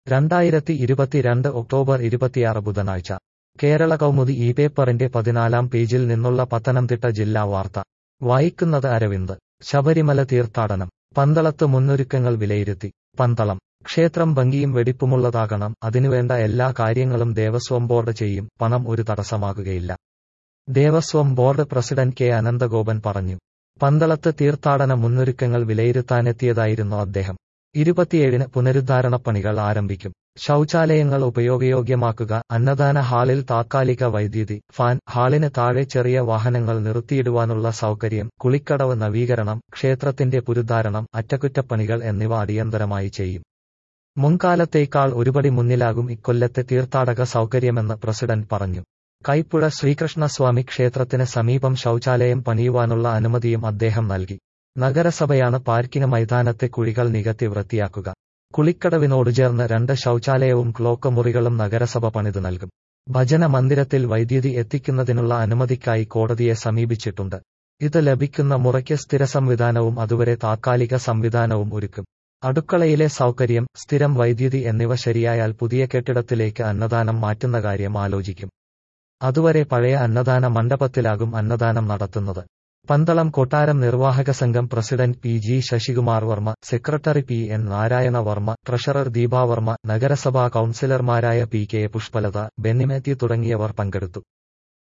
രണ്ടായിരത്തി ഇരുപത്തിരണ്ട് ഒക്ടോബർ ഇരുപത്തിയാറ് ബുധനാഴ്ച കേരള കൗമുദി ഈ പേപ്പറിന്റെ പതിനാലാം പേജിൽ നിന്നുള്ള പത്തനംതിട്ട ജില്ലാ വാർത്ത വായിക്കുന്നത് അരവിന്ദ് ശബരിമല തീർത്ഥാടനം പന്തളത്ത് മുന്നൊരുക്കങ്ങൾ വിലയിരുത്തി പന്തളം ക്ഷേത്രം ഭംഗിയും വെടിപ്പുമുള്ളതാകണം അതിനുവേണ്ട എല്ലാ കാര്യങ്ങളും ദേവസ്വം ബോർഡ് ചെയ്യും പണം ഒരു തടസ്സമാകുകയില്ല Devaswom board president K Ananthagopan പറഞ്ഞു പന്തളത്ത് തീർത്ഥാടന മുന്നൊരുക്കങ്ങൾ വിലയിരുത്താനെത്തിയതായിരുന്നു അദ്ദേഹം ഇരുപത്തിയേഴിന് പുനരുദ്ധാരണ പണികൾ ആരംഭിക്കും ശൗചാലയങ്ങൾ ഉപയോഗയോഗ്യമാക്കുക അന്നദാന ഹാളിൽ താത്കാലിക വൈദ്യുതി ഫാൻ ഹാളിന് താഴെ ചെറിയ വാഹനങ്ങൾ നിർത്തിയിടുവാനുള്ള സൗകര്യം കുളിക്കടവ് നവീകരണം ക്ഷേത്രത്തിന്റെ പുരുദ്ധാരണം അറ്റകുറ്റപ്പണികൾ എന്നിവ അടിയന്തരമായി ചെയ്യും മുൻകാലത്തേക്കാൾ ഒരുപടി മുന്നിലാകും ഇക്കൊല്ലത്തെ തീർത്ഥാടക സൗകര്യമെന്ന് പ്രസിഡന്റ് പറഞ്ഞു കൈപ്പുഴ ശ്രീകൃഷ്ണസ്വാമി ക്ഷേത്രത്തിന് സമീപം ശൗചാലയം പണിയുവാനുള്ള അനുമതിയും അദ്ദേഹം നൽകി നഗരസഭയാണ് പാർക്കിന് മൈതാനത്തെ കുഴികൾ നികത്തി വൃത്തിയാക്കുക കുളിക്കടവിനോട് ചേർന്ന് രണ്ട് ശൗചാലയവും ക്ലോക്ക് മുറികളും നഗരസഭ പണിത് നൽകും ഭജന മന്ദിരത്തിൽ വൈദ്യുതി എത്തിക്കുന്നതിനുള്ള അനുമതിക്കായി കോടതിയെ സമീപിച്ചിട്ടുണ്ട് ഇത് ലഭിക്കുന്ന മുറയ്ക്ക് സ്ഥിര സംവിധാനവും അതുവരെ താത്കാലിക സംവിധാനവും ഒരുക്കും അടുക്കളയിലെ സൗകര്യം സ്ഥിരം വൈദ്യുതി എന്നിവ ശരിയായാൽ പുതിയ കെട്ടിടത്തിലേക്ക് അന്നദാനം മാറ്റുന്ന കാര്യം ആലോചിക്കും അതുവരെ പഴയ അന്നദാന മണ്ഡപത്തിലാകും അന്നദാനം നടത്തുന്നത് പന്തളം കൊട്ടാരം നിർവാഹക സംഘം president P G Sasikumar Varma secretary P N Narayana Varma treasurer Deepavarma നഗരസഭാ കൌൺസിലർമാരായ പി കെ പുഷ്പലത ബെന്നിമാത്യു തുടങ്ങിയവർ പങ്കെടുത്തു